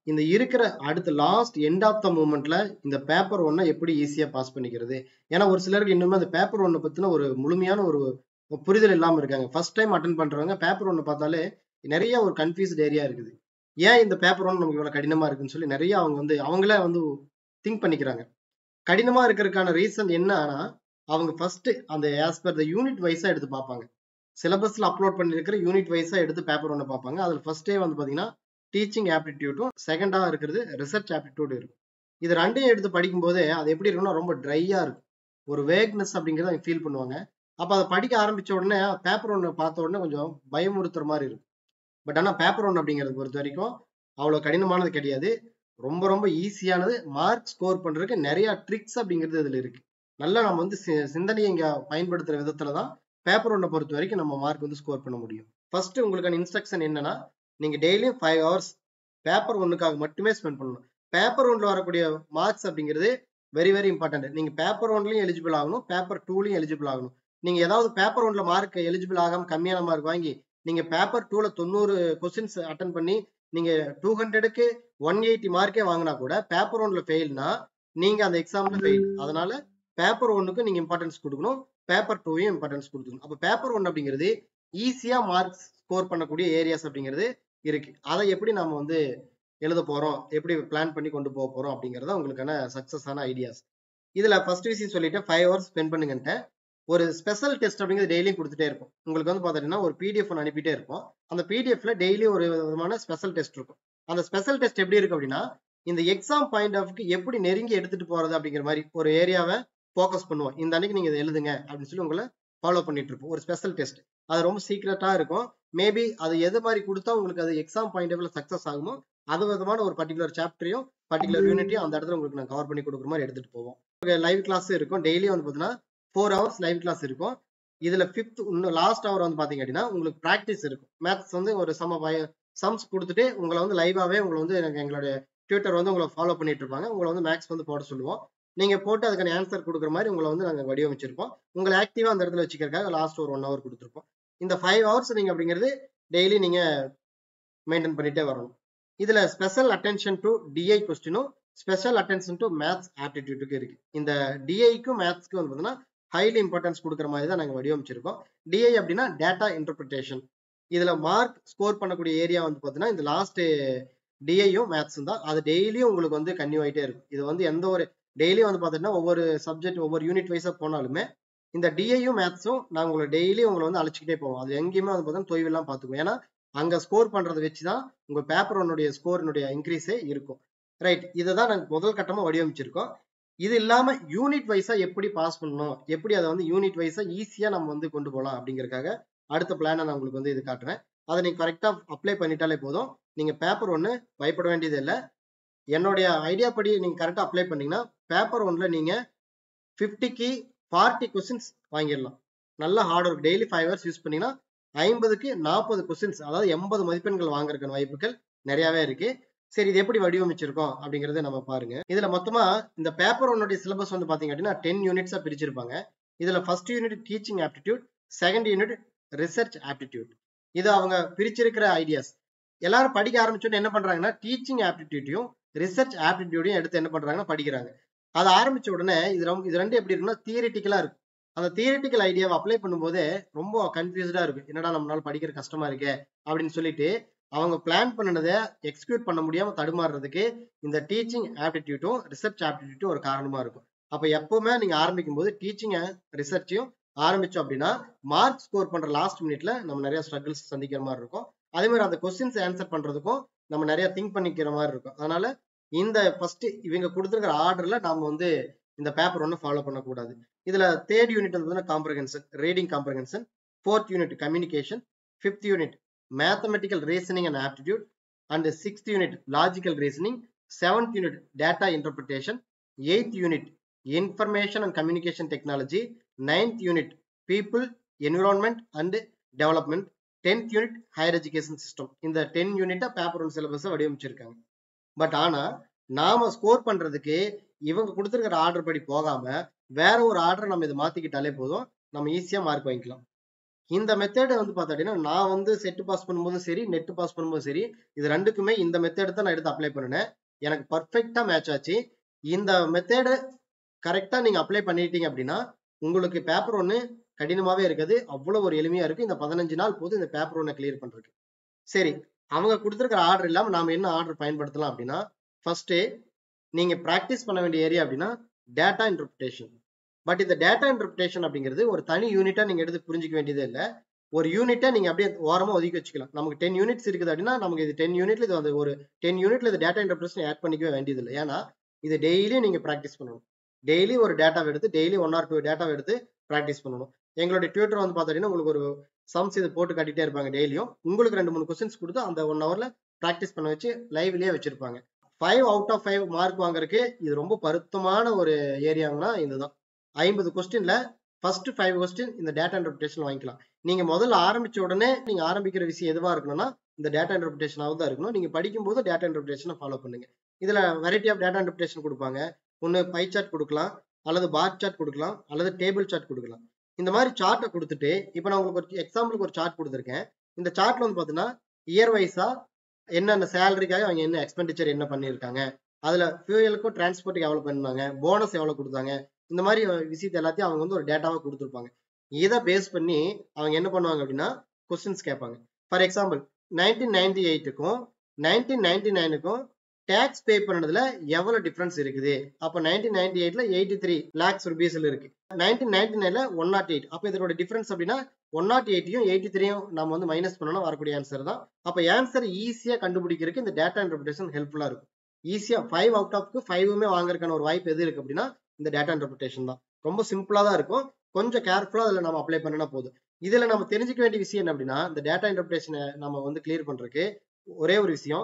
இந்த இருக்கிற அடுத்த லாஸ்ட் எண்ட் ஆஃப் த மூமெண்ட்ல இந்த பேப்பர் ஒன்னை எப்படி ஈஸியா பாஸ் பண்ணிக்கிறது ஏன்னா ஒரு சிலருக்கு இன்னுமே அந்த பேப்பர் ஒன்னை பத்தின ஒரு முழுமையான ஒரு புரிதல் இல்லாம இருக்காங்க ஃபர்ஸ்ட் டைம் அட்டன் பண்றவங்க பேப்பர் ஒன்னு பார்த்தாலே நிறைய ஒரு கன்ஃபியூஸ்ட் ஏரியா இருக்குது ஏன் இந்த பேப்பர் ஒன்று நமக்கு இவ்வளவு கடினமா இருக்குன்னு சொல்லி நிறைய அவங்க வந்து அவங்களே வந்து திங்க் பண்ணிக்கிறாங்க கடினமா இருக்கிறதுக்கான ரீசன் என்னன்னா அவங்க ஃபர்ஸ்ட் அந்த ஆஸ் பர் த யூனிட் வைஸா எடுத்து பார்ப்பாங்க சிலபஸ்ல அப்லோட் பண்ணிருக்கிற யூனிட் வைஸா எடுத்து பேப்பர் ஒன்று பார்ப்பாங்க அதுல ஃபர்ஸ்டே வந்து பாத்தீங்கன்னா டீச்சிங் ஆப்டிடியூட்டும் செகண்டா இருக்கிறது ரிசர்ச் ஆப்டிடியூட் இருக்கும் இது ரெண்டையும் எடுத்து படிக்கும் போதே அது எப்படி இருக்கும்னா ரொம்ப ட்ரையா இருக்கும் ஒரு வேக்னஸ் அப்படிங்கிறத அவங்க ஃபீல் பண்ணுவாங்க அப்ப அதை படிக்க ஆரம்பிச்ச உடனே பேப்பர் ஒன்று பார்த்த உடனே கொஞ்சம் பயமுறுத்துற மாதிரி இருக்கும் பட் ஆனா பேப்பர் ஒன்று அப்படிங்கிறத பொறுத்த வரைக்கும் அவ்வளவு கடினமானது கிடையாது ரொம்ப ரொம்ப ஈஸியானது மார்க் ஸ்கோர் பண்றதுக்கு நிறைய ட்ரிக்ஸ் அப்படிங்கிறது இதுல இருக்கு நல்லா நம்ம வந்து சி- சிந்தனையை இங்க பயன்படுத்துற விதத்துல தான் பேப்பர் ஒன்னை பொறுத்த வரைக்கும் நம்ம மார்க் வந்து ஸ்கோர் பண்ண முடியும் ஃபர்ஸ்ட் உங்களுக்கான இன்ஸ்ட்ரக்ஷன் என்னன்னா நீங்க டெய்லியும் ஃபைவ் ஹவர்ஸ் பேப்பர் ஒன்னுக்காக மட்டுமே ஸ்பெண்ட் பண்ணணும் பேப்பர் ஒன்ல வரக்கூடிய மார்க்ஸ் அப்படிங்கிறது வெரி வெரி இம்பார்ட்டன்ட் நீங்க பேப்பர் ஒன்லயும் எலிஜிபிள் ஆகணும் பேப்பர் டூலயும் எலிஜிபிள் ஆகணும் நீங்க ஏதாவது பேப்பர் ஒன்ல மார்க் எலிஜிபிள் ஆகாம கம்மியான மார்க் வாங்கி நீங்க பேப்பர் டூல தொண்ணூறு கொஸ்டின்ஸ் அட்டன் பண்ணி நீங்க டூ ஹண்ட்ரடுக்கு ஒன் எயிட்டி மார்க்கே வாங்கினா கூட பேப்பர் ஒன்ல ஃபெயில்னா நீங்க அந்த எக்ஸாம்ல ஃபெயில் அதனால பேப்பர் ஒன்னுக்கு நீங்க இம்பார்ட்டன்ஸ் கொடுக்கணும் பேப்பர் டூவையும் இம்பார்ட்டன்ஸ் கொடுக்கணும் அப்ப பேப்பர் ஒன் அப்படிங்கிறது ஈஸியா மார்க்ஸ் ஸ்கோர் பண்ணக்கூடிய ஏரியாஸ் அப்படிங்கிறது இருக்கு அதை எப்படி நம்ம வந்து எழுத போறோம் எப்படி பிளான் பண்ணி கொண்டு போக போறோம் அப்படிங்கறத உங்களுக்கான சக்சஸான ஐடியாஸ் இதுல ஃபர்ஸ்ட் விஷயம் சொல்லிட்டு ஃபைவ் ஹவர்ஸ் ஸ்பெண்ட் பண்ணுங்கன்ட்டேன் ஒரு ஸ்பெஷல் டெஸ்ட் அப்படிங்கிறது டெய்லியும் கொடுத்துட்டே இருக்கும் உங்களுக்கு வந்து பாத்தீங்கன்னா ஒரு பிடிஎஃப் ஒன்று அனுப்பிட்டே இருக்கும் அந்த பிடிஎஃப்ல டெய்லி ஒரு விதமான ஸ்பெஷல் டெஸ்ட் இருக்கும் அந்த ஸ்பெஷல் டெஸ்ட் எப்படி இருக்கு அப்படின்னா இந்த எக்ஸாம் பாயிண்ட் ஆஃப்க்கு எப்படி நெருங்கி எடுத்துட்டு போறது அப்படிங்கிற மாதிரி ஒரு ஏரியாவை ஃபோக்கஸ் பண்ணுவோம் இந்த அன்னைக்கு நீங்க இதை எழுதுங்க அப்படின்னு சொல்லி உங்களை ஃபாலோ பண்ணிட்டு இருப்போம் ஒரு ஸ்பெஷல் டெஸ்ட் அது ரொம்ப சீக்ரெட்டா இருக்கும் மேபி அது எது மாதிரி கொடுத்தா உங்களுக்கு அது எக்ஸாம் பாயிண்ட் ஆஃப்ல சக்சஸ் ஆகுமோ அது விதமான ஒரு பர்டிகுலர் சாப்டரையும் பர்டிகுலர் யூனிட்டையும் அந்த இடத்துல உங்களுக்கு நான் கவர் பண்ணி கொடுக்குற மாதிரி எடுத்துட்டு போவோம் லைவ் கிளாஸ் இருக்கும் டெய்லி வந்து பாத்தீங்கன்னா ஃபோர் ஹவர்ஸ் லைவ் கிளாஸ் இருக்கும் இதுல ஃபிஃப்த் இன்னும் லாஸ்ட் ஹவர் வந்து பாத்தீங்க அப்படின்னா உங்களுக்கு ப்ராக்டிஸ் இருக்கும் மேத்ஸ் வந்து ஒரு சம சம்ஸ் கொடுத்துட்டு உங்களை வந்து லைவாவே உங்களை வந்து எனக்கு எங்களுடைய ட்விட்டர் வந்து உங்களை ஃபாலோ பண்ணிட்டு இருப்பாங்க உங்களை வந்து மேக்ஸ் வந்து போட சொல்லுவோம் நீங்க போட்டு அதுக்கான ஆன்சர் கொடுக்குற மாதிரி உங்களை வந்து நாங்க வடிவமைச்சிருப்போம் உங்களை ஆக்டிவா அந்த இடத்துல வச்சுக்கிறதுக்காக லாஸ்ட் ஒரு ஒன் ஹவர் கொடுத்துருப்போம் இந்த ஃபைவ் ஹவர்ஸ் நீங்க அப்படிங்கிறது டெய்லி நீங்க மெயின்டைன் பண்ணிட்டே வரணும் இதுல ஸ்பெஷல் அட்டென்ஷன் டு டிஐ கொஸ்டினும் ஸ்பெஷல் அட்டென்ஷன் டு மேத்ஸ் ஆப்டிடியூட்டுக்கு இருக்கு இந்த டிஐக்கும் மேத்ஸ்க்கும் வந்து பார்த்தீங்கன்னா ஹைலி இம்பார்ட்டன்ஸ் கொடுக்குற மாதிரி தான் நாங்க வடிவமைச்சிருக்கோம் டிஐ அப்படின்னா டேட்டா இன்டர்பிரிட்டேஷன் இதுல மார்க் ஸ்கோர் பண்ணக்கூடிய ஏரியா வந்து பார்த்தீங்கன்னா இந்த லாஸ்ட் டிஐயும் மேத்ஸும் தான் அது டெய்லியும் உங்களுக்கு வந்து கன்னியூ ஆயிட்டே இருக்கும் இது வந்து எந்த ஒரு டெய்லியும் வந்து பார்த்தீங்கன்னா ஒவ்வொரு சப்ஜெக்ட் ஒவ்வொரு யூனிட் வைஸா போனாலுமே இந்த டிஐயும் மேத்ஸும் நான் உங்களை டெய்லி உங்களை வந்து அழைச்சிக்கிட்டே போவோம் அது எங்கேயுமே வந்து பார்த்தீங்கன்னா தொய்வெல்லாம் பார்த்துக்குவோம் ஏன்னா அங்க ஸ்கோர் பண்றதை வச்சு தான் உங்க பேப்பர் ஒன்னுடைய ஸ்கோரினுடைய இன்க்ரீஸே இருக்கும் ரைட் இதை தான் நாங்கள் முதல் கட்டமா வடிவமைச்சிருக்கோம் இது இல்லாம யூனிட் வைஸா எப்படி பாஸ் பண்ணணும் எப்படி அதை வந்து யூனிட் வைஸா ஈஸியா நம்ம வந்து கொண்டு போகலாம் அப்படிங்கறதுக்காக அடுத்த பிளானை நான் உங்களுக்கு வந்து இது காட்டுறேன் அதை நீங்க கரெக்டா அப்ளை பண்ணிட்டாலே போதும் நீங்க பேப்பர் ஒன்று பயப்பட வேண்டியது இல்லை என்னுடைய ஐடியா படி நீங்க கரெக்டா அப்ளை பண்ணீங்கன்னா பேப்பர் ஒன்ல நீங்க ஃபிஃப்டிக்கு ஃபார்ட்டி கொஸ்டின்ஸ் வாங்கிடலாம் நல்லா hard work daily five hours use பண்ணீங்கன்னா ஐம்பதுக்கு நாற்பது கொஸ்டின்ஸ் அதாவது எண்பது மதிப்பெண்கள் வாங்குறதுக்கான வாய்ப்புகள் நிறையவே இருக்கு சரி இது எப்படி வடிவமைச்சிருக்கோம் அப்படிங்கறத நம்ம பாருங்க இதுல மொத்தமா இந்த பேப்பர் ஒன்னுடைய சிலபஸ் வந்து பாத்தீங்க அப்படின்னா டென் யூனிட்ஸா பிரிச்சிருப்பாங்க இதுல first unit teaching aptitude second unit research aptitude இது அவங்க பிரிச்சிருக்கிற ஐடியாஸ் எல்லாரும் படிக்க ஆரம்பிச்சோன்னு என்ன பண்றாங்கன்னா டீச்சிங் ஆப்டிடியூட்டையும் ரிசர்ச் ஆப்டிடியூடையும் எடுத்து என்ன பண்றாங்கன்னா படிக்கிறாங்க அது ஆரம்பிச்ச உடனே இது ரொம்ப இது ரெண்டு எப்படி இருக்குன்னா தியரிட்டிக்கலா இருக்கும் அந்த தியரிட்டிக்கல் ஐடியாவை அப்ளை பண்ணும்போதே ரொம்ப கன்ஃபியூஸ்டா இருக்கும் என்னடா நம்மளால படிக்கிற கஷ்டமா இருக்கே அப்படின்னு சொல்லிட்டு அவங்க பிளான் பண்ணினதை எக்ஸிக்யூட் பண்ண முடியாம தடுமாறுறதுக்கு இந்த டீச்சிங் ஆப்டிடியூட்டும் ரிசர்ச் ஆப்டிடியூட்டும் ஒரு காரணமா இருக்கும் அப்ப எப்பவுமே நீங்க ஆரம்பிக்கும் போது டீச்சிங் ரிசர்ச்சையும் ஆரம்பிச்சோம் அப்படின்னா மார்க் ஸ்கோர் பண்ற லாஸ்ட் மினிட்ல நம்ம நிறைய ஸ்ட்ரகிள்ஸ் சந்திக்கிற மாதிரி இருக்கும் அதே மாதிரி அந்த கொஸ்டின்ஸ் ஆன்சர் பண்றதுக்கும் நம்ம நிறைய திங்க் பண்ணிக்கிற மாதிரி இருக்கும் அதனால இந்த ஃபர்ஸ்ட் இவங்க கொடுத்துருக்கிற ஆர்டர்ல நாம வந்து இந்த பேப்பர் ஒன்றும் ஃபாலோ பண்ணக்கூடாது இதுல தேர்ட் யூனிட் வந்து comprehension reading comprehension fourth unit communication fifth unit mathematical reasoning and aptitude and sixth unit logical reasoning seventh unit data interpretation eighth unit information and communication technology ninth unit people environment and development tenth unit higher education system இந்த ten யூனிட்டா paper one சிலபஸை வடிவமைச்சிருக்காங்க but ஆனா நாம score பண்றதுக்கு இவங்க கொடுத்துருக்கிற order படி போகாம வேற ஒரு ஆர்டர் நம்ம இதை மாத்திக்கிட்டாலே போதும் நம்ம ஈஸியா மார்க் வாங்கிக்கலாம் இந்த மெத்தேடு வந்து பார்த்தீங்கன்னா நான் வந்து செட் பாஸ் பண்ணும்போதும் சரி நெட் பாஸ் பண்ணும்போதும் சரி இது ரெண்டுக்குமே இந்த மெத்தேடு தான் நான் எடுத்து அப்ளை பண்ணினேன் எனக்கு பர்ஃபெக்டா மேட்ச் ஆச்சு இந்த மெத்தேடு கரெக்டா நீங்க அப்ளை பண்ணிட்டீங்க அப்படின்னா உங்களுக்கு பேப்பர் ஒன்று கடினமாவே இருக்குது அவ்வளவு ஒரு எளிமையா இருக்கு இந்த பதினஞ்சு நாள் போது இந்த பேப்பர் ஒன்னை கிளியர் பண்றதுக்கு சரி அவங்க கொடுத்துருக்கிற ஆர்டர் இல்லாம நாம என்ன ஆர்டர் பயன்படுத்தலாம் அப்படின்னா ஃபர்ஸ்ட் நீங்க பிராக்டிஸ் பண்ண வேண்டிய ஏரியா அப்படின்னா டேட்டா இன்டர்பிரேஷன் பட் இந்த டேட்டா இன்டர்பிரேஷன் அப்படிங்கிறது ஒரு தனி யூனிட்டா நீங்க எடுத்து புரிஞ்சுக்க வேண்டியதே இல்லை ஒரு யூனிட்டை நீங்க அப்படியே ஓரமா ஒதுக்கி வச்சுக்கலாம் நமக்கு டென் யூனிட்ஸ் இருக்குது அப்படின்னா நமக்கு இது டென் யூனிட்ல இது வந்து ஒரு டென் யூனிட்ல இது டேட்டா இன்டர்பிரேஷன் ஆட் பண்ணிக்கவே வேண்டியது இல்லை ஏன்னா இது டெய்லி நீங்க ப்ராக்டிஸ் பண்ணணும் டெய்லி ஒரு டேட்டாவை எடுத்து டெய்லி ஒன் ஆர் டூ டேட்டாவை எடுத்து ப்ராக்டிஸ் பண்ணணும் எங்களுடைய டியூட்டர் வந்து பார்த்தீங்கன்னா உங்களுக்கு ஒரு சம்ஸ் இது போட்டு காட்டிட்டே இருப்பாங்க டெய்லியும் உங்களுக்கு ரெண்டு மூணு கொஸ்டின்ஸ் கொடுத்து அந்த ஒன் ஹவர்ல ப்ராக்டிஸ் பண்ண வச்சு லைவ்லயே வச்சிருப்பாங்க five out of five mark வாங்குறதுக்கு இது ரொம்ப பருத்தமான ஒரு ஏரியாங்கன்னா இதுதான் ஐம்பது கொஸ்டின்ல ஃபர்ஸ்ட் ஃபைவ் கொஸ்டின் இந்த டேட்டா இன்டர்பிரேஷன் வாங்கிக்கலாம் நீங்க முதல்ல ஆரம்பிச்ச உடனே நீங்க ஆரம்பிக்கிற விஷயம் எதுவா இருக்கணும்னா இந்த டேட்டா இன்டர்பிரேஷனாக தான் இருக்கணும் நீங்க படிக்கும்போது டேட்டா இன்டர்பிரேஷனை ஃபாலோ பண்ணுங்க இதுல வெரைட்டி ஆஃப் டேட்டா இன்டர்பிரேஷன் கொடுப்பாங்க ஒன்று பை சார்ட் கொடுக்கலாம் அல்லது பார் சார்ட் கொடுக்கலாம் அல்லது டேபிள் சார்ட் கொடுக்கலாம் இந்த மாதிரி சார்ட்டை கொடுத்துட்டு இப்போ நான் உங்களுக்கு ஒரு எக்ஸாம்பிளுக்கு ஒரு சார்ட் கொடுத்துருக்கேன் இந்த சார்ட்ல வந்து பார்த்தீங்கன்னா இயர் வைஸா என்னென்ன சேலரிக்காக அவங்க என்ன எக்ஸ்பெண்டிச்சர் என்ன பண்ணியிருக்காங்க அதுல ஃபியூயலுக்கும் டிரான்ஸ்போர்ட்டுக்கு எவ்வளவு பண்ணாங்க போனஸ் எவ்வளவு கொடுத்தாங்க இந்த மாதிரி விஷயத்த எல்லாத்தையும் அவங்க வந்து ஒரு டேட்டாவா கொடுத்துருப்பாங்க இதை பேஸ் பண்ணி அவங்க என்ன பண்ணுவாங்க அப்படின்னா கொஸ்டின்ஸ் கேட்பாங்க ஃபார் எக்ஸாம்பிள் நைன்டீன் நைன்டி எயிட்டுக்கும் நைன்டீன் நைன்டி நைனுக்கும் டேக்ஸ் பே பண்ணதுல எவ்வளவு டிஃபரன்ஸ் இருக்குது அப்ப நைன்டீன் நைன்டி எயிட்ல எயிட்டி த்ரீ லேக்ஸ் ருபீஸ்ல இருக்கு நைன்டீன் நைன்டி நைன்ல ஒன் நாட் எயிட் அப்ப இதோட டிஃபரன்ஸ் அப்படின்னா ஒன் நாட் எயிட்டையும் எயிட்டி த்ரீயும் நம்ம வந்து மைனஸ் பண்ணணும் வரக்கூடிய ஆன்சர் தான் அப்ப ஆன்சர் ஈஸியா கண்டுபிடிக்கிறதுக்கு இந்த டேட்டா இன்டர்பிரேஷன் ஹெல்ப்ஃபுல்லா இருக்கும் ஈஸியா ஃபைவ் அவுட் ஆஃப்க்கு ஃபைவுமே வாங்குறதுக்கான ஒரு வாய்ப்பு எது இருக்கு அப்படின்னா இந்த டேட்டா இன்டர்பிரேஷன் தான் ரொம்ப சிம்பிளா தான் இருக்கும் கொஞ்சம் கேர்ஃபுல்லா அதுல நம்ம அப்ளை பண்ணினா போதும் இதுல நம்ம தெரிஞ்சுக்க வேண்டிய விஷயம் என்ன அப்படின்னா இந்த டேட்டா இன்டர்பிரேஷனை நம்ம வந்து கிளியர் பண்றதுக்கு ஒரே ஒரு விஷயம்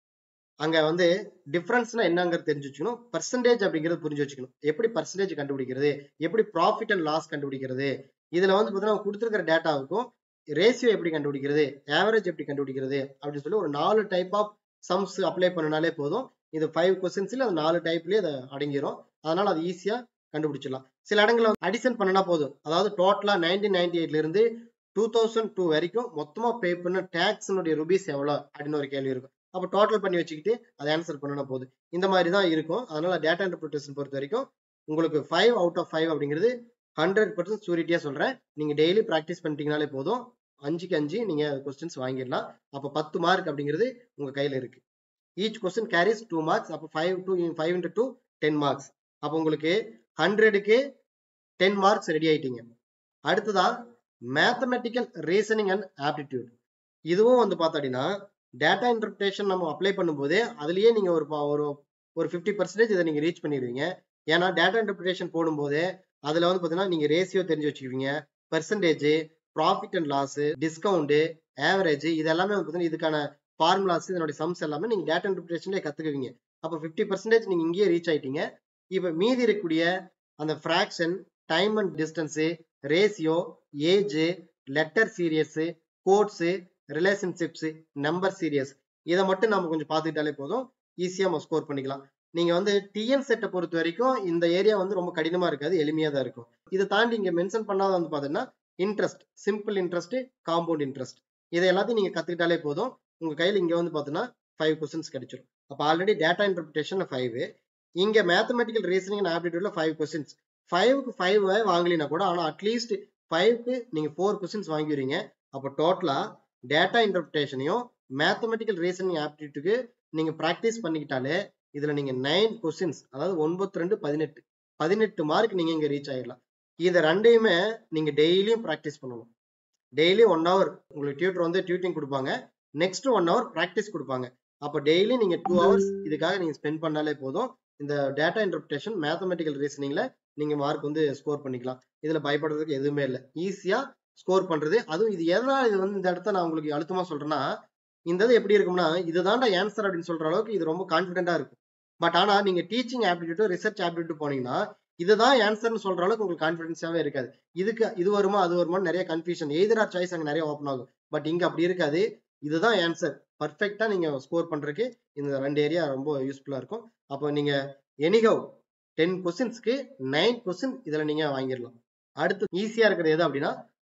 அங்க வந்து டிஃபரன்ஸ்னா என்னங்கிறது தெரிஞ்சு வச்சுக்கணும் பர்சன்டேஜ் அப்படிங்கிறது புரிஞ்சு வச்சுக்கணும் எப்படி பர்சன்டேஜ் கண்டுபிடிக்கிறது எப்படி ப்ராஃபிட் அண்ட் லாஸ் கண்டுபிடிக்கிறது இதுல வந்து பார்த்தீங்கன்னா கொடுத்துருக்கிற டேட்டாவுக்கும் ரேஷியோ எப்படி கண்டுபிடிக்கிறது ஆவரேஜ் எப்படி கண்டுபிடிக்கிறது அப்படின்னு சொல்லி ஒரு நாலு டைப் ஆஃப் சம்ஸ் அப்ளை பண்ணினாலே போதும் இது ஃபைவ் கொஸ்டின்ஸ்ல அது நாலு டைப்லயே அதை அடங்கிரும் அதனால அது ஈஸியா கண்டுபிடிச்சிடலாம் சில இடங்கள்ல அடிஷன் பண்ணனா போதும் அதாவது டோட்டலா நைன்டீன் நைன்டி எயிட்ல இருந்து டூ தௌசண்ட் டூ வரைக்கும் மொத்தமா பே பண்ண டேக்ஸ்னுடைய ருபீஸ் எவ்வளவு அப்படின்னு ஒரு கேள்வி இருக்கும் அப்போ டோட்டல் பண்ணி வச்சுக்கிட்டு அதை ஆன்சர் பண்ணனா போதும் இந்த மாதிரி தான் இருக்கும் அதனால டேட்டா இன்டர்பிரிட்டேஷன் பொறுத்த வரைக்கும் உங்களுக்கு ஃபைவ் அவுட் ஆஃப் ஃபைவ் அப்படிங்கிறது ஹண்ட்ரட் பர்சன்ட் சூரிட்டியா சொல்றேன் நீங்க டெய்லி ப்ராக்டிஸ் பண்ணிட்டீங்கனாலே போதும் அஞ்சுக்கு அஞ்சு நீங்க கொஸ்டின்ஸ் வாங்கிடலாம் அப்போ பத்து மார்க் அப்படிங்கிறது உங்க கையில இருக்கு each question carries two marks அப்போ five two five into two ten marks அப்போ உங்களுக்கு ஹண்ட்ரடுக்கு டென் மார்க்ஸ் ரெடி ஆயிட்டீங்க அடுத்ததா மேத்தமெட்டிக்கல் ரீசனிங் அண்ட் ஆப்டிடியூட் இதுவும் வந்து பார்த்தோம்னா டேட்டா இன்டர்பிரேஷன் நம்ம அப்ளை பண்ணும்போதே அதுலயே நீங்க ஒரு ப- ஒரு ஒரு ஃபிஃப்டி பர்சன்டேஜ் இதை நீங்க ரீச் பண்ணிடுவீங்க ஏன்னா டேட்டா இன்டர்பிரேஷன் போடும்போதே அதுல வந்து பாத்தீங்கன்னா நீங்க ரேஷியோ தெரிஞ்சு வச்சுக்குவீங்க percentage profit and loss discount average இது எல்லாமே வந்து பாத்தீங்கன்னா இதுக்கான ஃபார்முலாஸ் இதனுடைய சம்ஸ் எல்லாமே நீங்க டேட்டா இன்டர்பிரேஷன்லேயே கத்துக்குவீங்க அப்போ ஃபிஃப்டி பர்சன்டேஜ் நீங்க இங்கேயே ரீச் ஆயிட்டீங்க இப்போ மீதி இருக்கக்கூடிய அந்த fraction time and distance ratio age letter series codes relationships number series இதை மட்டும் நம்ம கொஞ்சம் பார்த்துக்கிட்டாலே போதும் ஈஸியா நம்ம ஸ்கோர் பண்ணிக்கலாம் நீங்க வந்து டிஎன் செட்டை பொறுத்த வரைக்கும் இந்த ஏரியா வந்து ரொம்ப கடினமா இருக்காது எளிமையா தான் இருக்கும் இதை தாண்டி இங்க மென்ஷன் பண்ணாத வந்து பாத்தீங்கன்னா interest simple interest compound interest இதை எல்லாத்தையும் நீங்க கத்துக்கிட்டாலே போதும் உங்க கையில இங்க வந்து பாத்தீங்கன்னா ஃபைவ் கொஸ்டின்ஸ் கிடைச்சிடும் அப்ப ஆல்ரெடி டேட்டா இன்டர்பிரிட்டேஷன் ஃபைவ் இங்க மேத்தமெட்டிக்கல் ரீசனிங் அண்ட் ஆப்டிடியூட்ல ஃபைவ் கொஸ்டின்ஸ் ஃபைவ்க்கு ஃபைவ் வாங்கலினா கூட ஆனா அட்லீஸ்ட் ஃபைவ்க்கு நீங்க ஃபோர் கொஸ்டின்ஸ் வாங்கிடுவீங்க அப்போ டோட்டலா டேட்டா இன்டர்பிரிட்டேஷனையும் மேத்தமெட்டிக்கல் ரீசனிங் ஆப்டிடியூட்டுக்கு நீங்க ப்ராக்டிஸ் பண்ணிக்கிட்டாலே இதுல நீங்க நைன் கொஸ்டின்ஸ் அதாவது ஒன்பத்தி ரெண்டு பதினெட்டு பதினெட்டு மார்க் நீங்க இங்க ரீச் ஆயிடலாம் இதை ரெண்டையுமே நீங்க டெய்லியும் ப்ராக்டிஸ் பண்ணணும் டெய்லி ஒன் ஹவர் உங்களுக்கு டியூட்டர் வந்து டியூட்டிங் கொடுப்பாங்க நெக்ஸ்ட் ஒன் ஹவர் ப்ராக்டிஸ் கொடுப்பாங்க அப்போ டெய்லி நீங்க டூ ஹவர்ஸ் இதுக்காக நீங்க ஸ்பெண்ட் பண்ணாலே போதும் இந்த டேட்டா இன்டர்பிரேஷன் மேத்தமெட்டிக்கல் ரீசனிங்ல நீங்க மார்க் வந்து ஸ்கோர் பண்ணிக்கலாம் இதுல பயப்படுறதுக்கு எதுவுமே இல்லை ஈஸியா ஸ்கோர் பண்றது அதுவும் இது எதனால இது வந்து இந்த இடத்த நான் உங்களுக்கு அழுத்தமா சொல்றேன்னா இந்த இது எப்படி இருக்கும்னா இதுதான்டா ஆன்சர் அப்படின்னு சொல்ற அளவுக்கு இது ரொம்ப கான்பிடென்டா இருக்கும் பட் ஆனா நீங்க டீச்சிங் ஆப்டிடியூட் ரிசர்ச் ஆப்டிடியூட் போனீங்கன்னா இதுதான் ஆன்சர்னு சொல்ற அளவுக்கு உங்களுக்கு கான்பிடன்ஸாவே இருக்காது இதுக்கு இது வருமா அது வருமான்னு நிறைய கன்ஃபியூஷன் எய்தர் ஆர் சாய்ஸ் அங்க நிறைய ஓப்பன் ஆகும் பட் இங்க அப்படி இருக்காது இதுதான் ஆன்சர் பர்ஃபெக்டா நீங்க ஸ்கோர் பண்றதுக்கு இந்த ரெண்டு ஏரியா ரொம்ப யூஸ்ஃபுல்லா இருக்கும் அப்போ நீங்க எனிகவ் டென் கொஸ்டின்ஸ்க்கு நைன் கொஸ்டின் இதுல நீங்க வாங்கிடலாம் அடுத்து ஈஸியா இருக்கிறது எது அப்படின்னா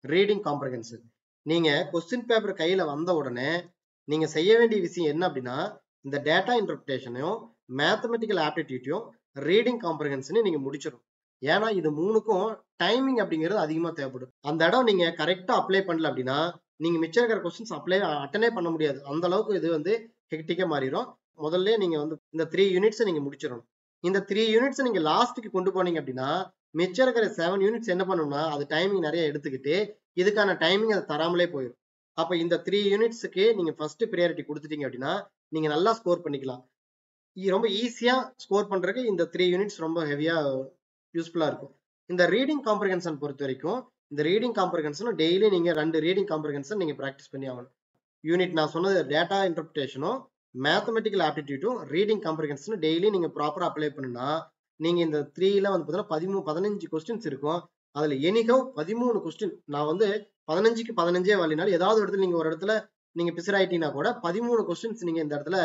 ரீடிங் காம்ப்ரஹென்ஷன் நீங்க கொஸ்டின் பேப்பர் கையில வந்த உடனே நீங்க செய்ய வேண்டிய விஷயம் என்ன அப்படின்னா இந்த டேட்டா இன்டர்பிரேஷனையும் மேத்தமெட்டிக்கல் ஆப்டிடியூட்டையும் ரீடிங் காம்ப்ரஹென்ஷனையும் நீங்க முடிச்சிடும் ஏன்னா இது மூணுக்கும் டைமிங் அப்படிங்கிறது அதிகமா தேவைப்படும் அந்த இடம் நீங்க கரெக்டா அப்ளை பண்ணல அப்படின்னா நீங்க மிச்சம் இருக்கிற கொஸ்டின்ஸ் அப்ளை அட்டனே பண்ண முடியாது அந்த அளவுக்கு இது வந்து ஹெக்டிக்கா மாறிடும் முதல்ல நீங்க வந்து இந்த த்ரீ யூனிட்ஸ் நீங்க முடிச்சிடணும் இந்த த்ரீ யூனிட்ஸ் நீங்க லாஸ்ட்டுக்கு கொண்டு போனீங்க அப்படின்னா மிச்சம் இருக்கிற செவன் யூனிட்ஸ் என்ன பண்ணணும்னா அது டைமிங் நிறைய எடுத்துக்கிட்டு இதுக்கான டைமிங் அதை தராமலே போயிடும் அப்ப இந்த த்ரீ யூனிட்ஸுக்கு நீங்க ஃபர்ஸ்ட் ப்ரியாரிட்டி கொடுத்துட்டீங்க அப்படின்னா நீங்க நல்லா ஸ்கோர் பண்ணிக்கலாம் இ- ரொம்ப ஈஸியா ஸ்கோர் பண்றதுக்கு இந்த த்ரீ யூனிட்ஸ் ரொம்ப ஹெவியா யூஸ்ஃபுல்லா இருக்கும் இந்த ரீடிங் காம்ப்ரிஹென்ஷன் பொறுத்த வரைக்கும் இந்த ரீடிங் காம்ப்ரிஹென்ஷன் டெய்லி நீங்க ரெண்டு ரீடிங் காம்ப்ரிஹென்ஷன் நீங்க ப்ராக்டிஸ் பண்ணி ஆகணும் யூனிட் நான் சொன்னது டேட்டா இன்டர்பிரேஷனும் மேத்தமெட்டிக்கல் ஆப்டிடியூட்டும் ரீடிங் காம்ப்ரிஹென்ஷனும் டெய்லி நீங்க ப்ராப்பரா அப்ளை பண்ணுனா நீங்க இந்த த்ரீல வந்து பார்த்தீங்கன்னா பதிமூணு பதினஞ்சு கொஸ்டின்ஸ் இருக்கும் அதுல எனிகவ் பதிமூணு கொஸ்டின் நான் வந்து பதினஞ்சுக்கு பதினஞ்சே வரலினாலும் ஏதாவது ஒரு இடத்துல நீங்க ஒரு இடத்துல நீங்க பிசர் ஆயிட்டீங்கன்னா கூட பதிமூணு கொஸ்டின்ஸ் நீங்க இந்த இடத்துல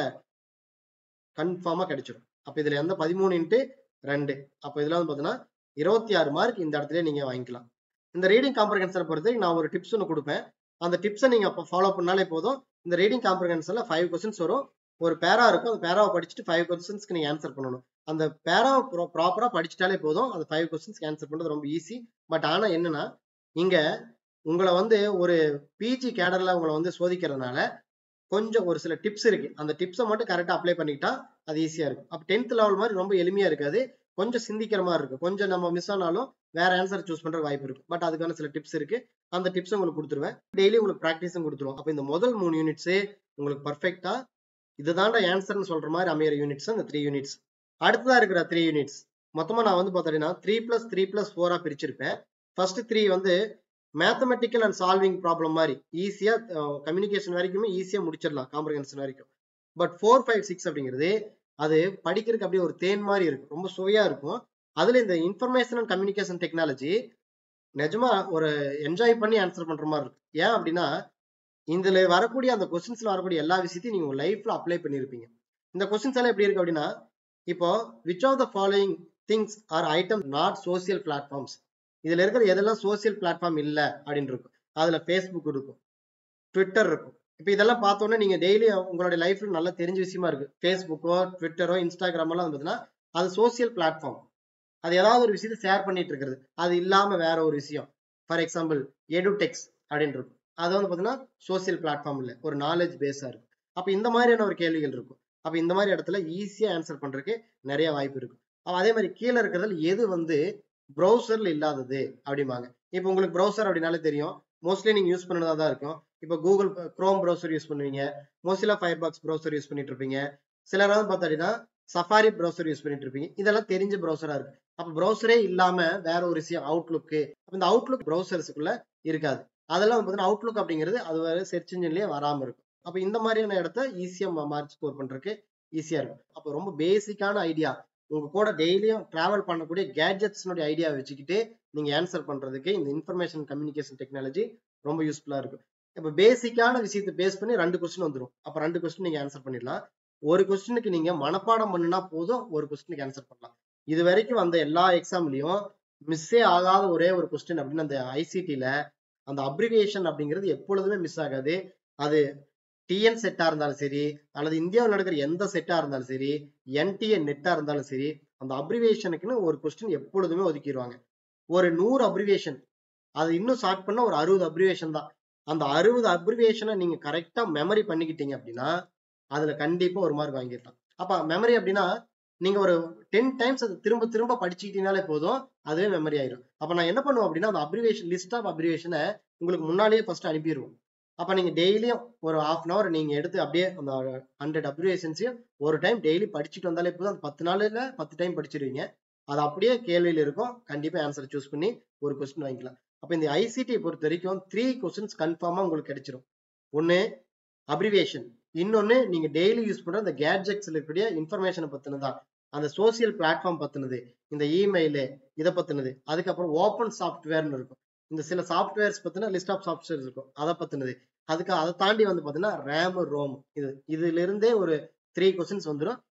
கன்ஃபார்மா கிடைச்சிடும் அப்ப இதுல எந்த பதிமூணு இன்ட்டு ரெண்டு அப்ப இதுல வந்து பாத்தீங்கன்னா இருபத்தி ஆறு மார்க் இந்த இடத்துல நீங்க வாங்கிக்கலாம் இந்த ரீடிங் காம்ப்ரஹென்ஷனை பொறுத்தவரைக்கும் நான் ஒரு டிப்ஸ் ஒன்று கொடுப்பேன் அந்த டிப்ஸை நீங்க அப்போ ஃபாலோ பண்ணாலே போதும் இந்த ரீடிங் காம்ப்ரஹென்ஷன்ல ஃபைவ் கொஸ்டின்ஸ் வரும் ஒரு பேரா இருக்கும் அந்த பேராவை படிச்சுட்டு ஃபைவ் கொஸ்டின்ஸ்க்கு நீங்க ஆன்சர் பண்ணணும் அந்த பேராவை ப்ராப்பரா படிச்சுட்டாலே போதும் அந்த ஃபைவ் கொஸ்டின்ஸ்க்கு ஆன்சர் பண்றது ரொம்ப ஈஸி பட் ஆனா என்னன்னா இங்க உங்களை வந்து ஒரு பிஜி கேடர்ல உங்களை வந்து சோதிக்கிறதுனால கொஞ்சம் ஒரு சில டிப்ஸ் இருக்கு அந்த டிப்ஸை மட்டும் கரெக்டா அப்ளை பண்ணிக்கிட்டா அது ஈஸியா இருக்கும் அப்ப டென்த் லெவல் மாதிரி ரொம்ப எளிமையா இருக்காது கொஞ்சம் சிந்திக்கிற மாதிரி இருக்கும் கொஞ்சம் நம்ம மிஸ் ஆனாலும் வேற ஆன்சர் சூஸ் பண்ற வாய்ப்பு இருக்கு பட் அதுக்கான சில டிப்ஸ் இருக்கு அந்த டிப்ஸ் உங்களுக்கு கொடுத்துருவேன் டெய்லி உங்களுக்கு ப்ராக்டிஸும் கொடுத்துருவோம் அப்ப இந்த முதல் மூணு யூனிட்ஸ் உங்களுக்கு பர்ஃபெக்டா இதுதான்டா ஆன்சர்னு சொல்ற மாதிரி அமையிற யூனிட்ஸ் அந்த த்ரீ யூனிட்ஸ் அடுத்ததா இருக்கிற த்ரீ யூனிட்ஸ் மொத்தமா நான் வந்து பார்த்தீங்கன்னா த்ரீ பிளஸ் த்ரீ பிளஸ் ஃபோரா பிரிச்சிருப்பேன் ஃபர்ஸ்ட் த்ரீ வந்து மேத்தமெட்டிக்கல் அண்ட் சால்விங் ப்ராப்ளம் மாதிரி ஈஸியா கம்யூனிகேஷன் வரைக்குமே ஈஸியா முடிச்சிடலாம் காம்ப்ரஹென்ஷன் வரைக்கும் பட் ஃபோர் ஃபைவ் சிக்ஸ் அப்படிங்கிறது அது படிக்கிறதுக்கு அப்படியே ஒரு தேன் மாதிரி இருக்கும் ரொம்ப சுவையா இருக்கும் அதுல இந்த இன்ஃபர்மேஷன் அண்ட் கம்யூனிகேஷன் டெக்னாலஜி நிஜமா ஒரு என்ஜாய் பண்ணி ஆன்சர் பண்ற மாதிரி இருக்கும் ஏன் அப்படின்னா இதுல வரக்கூடிய அந்த கொஸ்டின்ஸ்ல வரக்கூடிய எல்லா விஷயத்தையும் நீங்க உங்க லைஃப்ல அப்ளை பண்ணிருப்பீங்க இந்த கொஸ்டின்ஸ் எல்லாம் எப்படி இருக்கு அப்படின்னா இப்போ which of the following things are item not social platforms இதுல இருக்கிற எதெல்லாம் சோசியல் பிளாட்ஃபார்ம் இல்ல அப்படின்னு இருக்கும் அதுல ஃபேஸ்புக் இருக்கும் ட்விட்டர் இருக்கும் இப்போ இதெல்லாம் பார்த்தோன்னே நீங்க டெய்லி உங்களுடைய லைஃப்ல நல்லா தெரிஞ்ச விஷயமா இருக்கு ஃபேஸ்புக்கோ ட்விட்டரோ இன்ஸ்டாகிராம் எல்லாம் பார்த்தீங்கன்னா அது சோசியல் பிளாட்ஃபார்ம் அது ஏதாவது ஒரு விஷயத்தை ஷேர் பண்ணிட்டு இருக்கிறது அது இல்லாம வேற ஒரு விஷயம் ஃபார் எக்ஸாம்பிள் எடுடெக்ஸ் அப்படின்னு இருக்கும் அது வந்து பார்த்தீங்கன்னா சோசியல் பிளாட்ஃபார்ம் இல்லை ஒரு நாலேஜ் பேஸா இருக்கும் அப்போ இந்த மாதிரியான ஒரு கேள்விகள் இருக்கும் அப்போ இந்த மாதிரி இடத்துல ஈஸியா ஆன்சர் பண்றதுக்கு நிறைய வாய்ப்பு இருக்கும் அப்ப அதே மாதிரி கீழே இருக்கிறதுல எது வந்து ப்ரௌசர்ல இல்லாதது அப்படிம்பாங்க இப்போ உங்களுக்கு ப்ரௌசர் அப்படின்னாலே தெரியும் மோஸ்ட்லி நீங்க யூஸ் பண்ணதா தான் இருக்கும் இப்போ கூகுள் குரோம் ப்ரௌசர் யூஸ் பண்ணுவீங்க மோஸ்ட்லா ஃபயர் பாக்ஸ் ப்ரௌசர் யூஸ் பண்ணிட்டு இருப்பீங்க சிலராவது பார்த்தீங்கன்னா சஃபாரி ப்ரௌசர் யூஸ் பண்ணிட்டு இருப்பீங்க இதெல்லாம் தெரிஞ்ச ப்ரௌசரா இருக்கு அப்ப ப்ரௌசரே இல்லாம வேற ஒரு விஷயம் அவுட்லுக்கு இந்த அவுட்லுக் ப்ரௌசர்ஸுக்குள்ள இருக்காது அதெல்லாம் பார்த்தீங்கன்னா அவுட்லுக் அப்படிங்கிறது அது வேற சர்ச் இன்ஜின்லயே வராம இருக்கும் அப்ப இந்த மாதிரியான இடத்த ஈஸியா மார்க் ஸ்கோர் பண்றதுக்கு ஈஸியா இருக்கும் அப்ப ரொம்ப பேசிக்கான ஐடியா உங்க கூட டெய்லியும் டிராவல் பண்ணக்கூடிய கேட்ஜெட்ஸ்னுடைய ஐடியா வச்சுக்கிட்டு நீங்க ஆன்சர் பண்றதுக்கு இந்த இன்ஃபர்மேஷன் கம்யூனிகேஷன் டெக்னாலஜி ரொம்ப யூஸ்ஃபுல்லா இருக்கும் இப்ப பேசிக்கான விஷயத்தை பேஸ் பண்ணி ரெண்டு கொஸ்டின் வந்துடும் அப்ப ரெண்டு கொஸ்டின் நீங்க ஆன்சர் பண்ணிடலாம் ஒரு கொஸ்டினுக்கு நீங்க மனப்பாடம் பண்ணுனா போதும் ஒரு கொஸ்டினுக்கு ஆன்சர் பண்ணலாம் இது வரைக்கும் வந்த எல்லா எக்ஸாம்லயும் மிஸ்ஸே ஆகாத ஒரே ஒரு கொஸ்டின் அப்படின்னு அந்த ஐசிடில அந்த அப்ரிவியேஷன் அப்படிங்கிறது எப்பொழுதுமே மிஸ் ஆகாது அது டிஎன் செட்டா இருந்தாலும் சரி அல்லது இந்தியாவில் நடக்கிற எந்த செட்டா இருந்தாலும் சரி என்டிஎன் நெட்டா இருந்தாலும் சரி அந்த அப்ரிவியேஷனுக்குன்னு ஒரு கொஸ்டின் எப்பொழுதுமே ஒதுக்கிடுவாங்க ஒரு நூறு அப்ரிவியேஷன் அது இன்னும் ஷார்ட் பண்ண ஒரு அறுபது அப்ரிவியேஷன் தான் அந்த அறுபது அப்ரிவியேஷனை நீங்க கரெக்டா மெமரி பண்ணிக்கிட்டீங்க அப்படின்னா அதுல கண்டிப்பா ஒரு மார்க் வாங்கிடலாம் அப்ப மெமரி அப்படின்னா நீங்க ஒரு டென் டைம்ஸ் அதை திரும்ப திரும்ப படிச்சுக்கிட்டீங்கனாலே போதும் அதுவே மெமரி ஆயிடும் அப்ப நான் என்ன பண்ணுவேன் அப்படின்னா அந்த அப்ரிவேஷன் லிஸ்ட் ஆஃப் அப்ரிவேஷனை உங்களுக்கு முன்னாலேயே ஃபர்ஸ்ட் அனுப்பிடுவோம் அப்ப நீங்க டெய்லியும் ஒரு ஹாஃப் அன் அவர் நீங்க எடுத்து அப்படியே அந்த ஹண்ட்ரட் அப்ரிவேஷன்ஸையும் ஒரு டைம் டெய்லி படிச்சுட்டு வந்தாலே போதும் அந்த பத்து நாள்ல பத்து டைம் படிச்சிருவீங்க அது அப்படியே கேள்வியில இருக்கும் கண்டிப்பா ஆன்சர் சூஸ் பண்ணி ஒரு கொஸ்டின் வாங்கிக்கலாம் அப்ப இந்த ஐசிடி பொறுத்த வரைக்கும் த்ரீ கொஸ்டின்ஸ் கன்ஃபார்மா உங்களுக்கு கிடைச்சிரும் ஒன்னு அப்ரிவேஷன் இன்னொன்னு நீங்க டெய்லி யூஸ் பண்ற அந்த கேட்ஜெட்ஸ்ல இருக்கக்கூடிய இன்ஃபர்மேஷனை பத்தினதா அந்த சோசியல் பிளாட்ஃபார்ம் பத்தினது இந்த இமெயிலு இதை பத்தினது அதுக்கப்புறம் ஓப்பன் சாஃப்ட்வேர்னு இருக்கும் இந்த சில சாஃப்ட்வேர்ஸ் பத்தின லிஸ்ட் ஆஃப் சாஃப்ட்வேர்ஸ் இருக்கும் அதை பத்தினது அதுக்கு அதை தாண்டி வந்து பாத்தீங்கன்னா ரேம் ரோம் இது இதுல இருந்தே ஒரு த்ரீ கொஸ்டின்ஸ் வந்துடும்